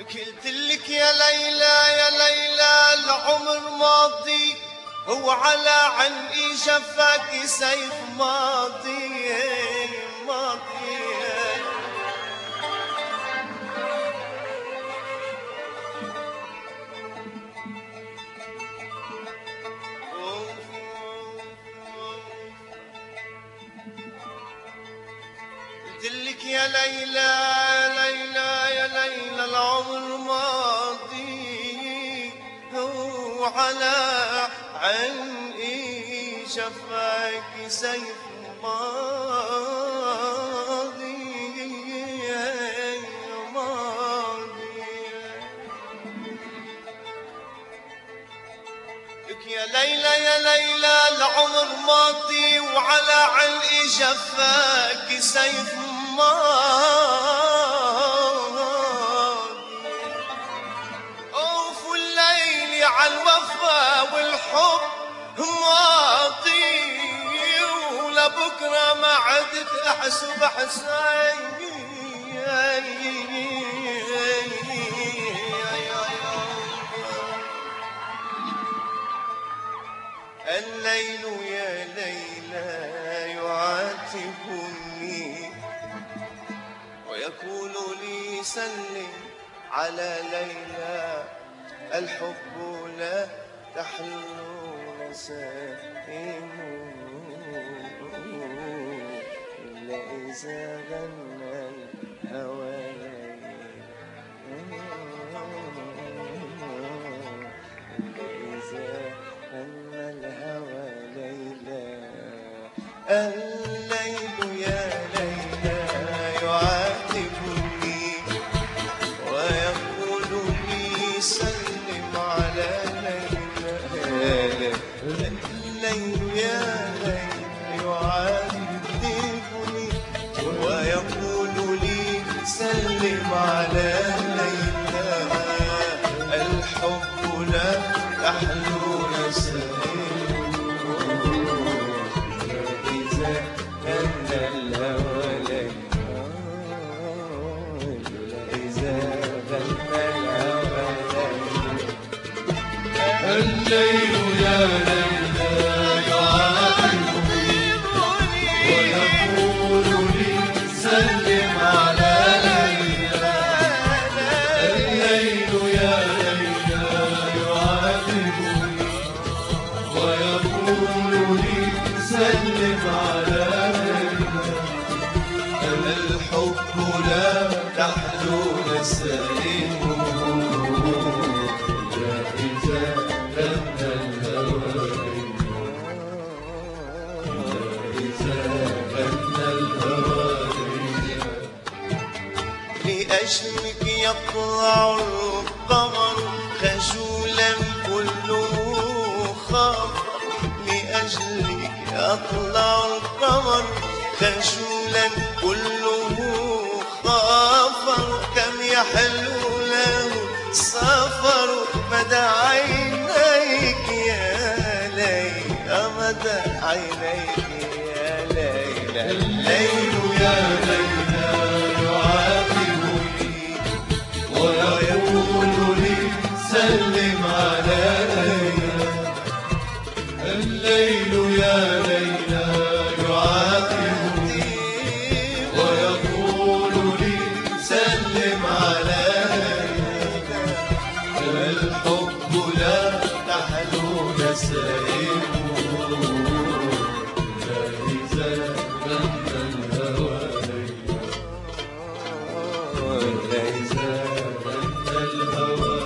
قلت لك يا ليلى يا ليلى العمر ماضي هو على عنقي شفاك سيف ماضي ماضي قلت لك يا ليلى ليلى يا ليلى العمر ماضي هو على عنقي شفاك سيف ماضي ماضي لك يا ليلى يا ليلى العمر ماضي وعلى علقي جفاك سيف ماضي اوف الليل على الوفا والحب ماضي ولبكره ما عدت احسب حسين الليل يا ليلى يعاتبني ويقول لي سلم على ليلى الحب لا تحلو نسائمه إلا إذا غنى الهوى إذا غنى الهوى ليلى الليل يا ليلى يعاتبني ويقول لي سلم على ليلى الليل يا ليلى يعاتبني ويقول لي سلم على ليلى الحب لا تحلو نسائمه إذا كان الهوى ليلى إذا غنى الهوى ليلى الليل يا ليلى يعاتبني ويقول لي سلم على ليلى الليل يا ليلى يعاتبني ويقول لي سلم على ليلى الحب لا تحلو نسائمه إذا غنى الهوى إذا غنى الهوى لأجلك يطلع القمر خجولا كله خافر لأجلك يطلع القمر خجولا كله خافر كم يحلو له سفر مدى عينيك يا ليلى مدى عينيك يا ليلى الليل يا ليلى يعاتبني ويقول لي سلم على ليلى الليل يا ليلى يعاتبني ويقول لي سلم على ليلى الحب لا تحلو نسائمه إذا غنى الهوى إذا غنى الهوى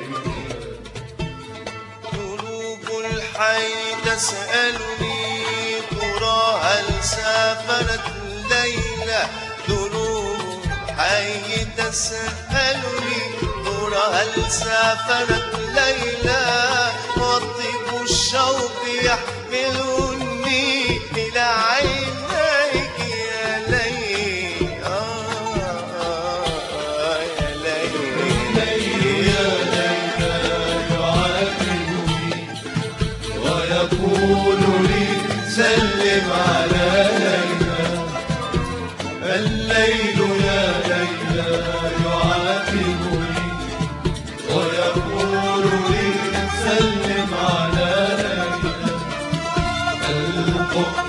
قلوب الحي تسألني ترى هل سافرت ليلى قلوب الحي تسألني ترى هل سافرت ليلى وطيب الشوق يحملني إلى عينيك يا ليلى آه يا ليلى الليل يا ليلى يعاتبني ويقول لي سلم على ليلى الليل يا ليلى يعاتبني حب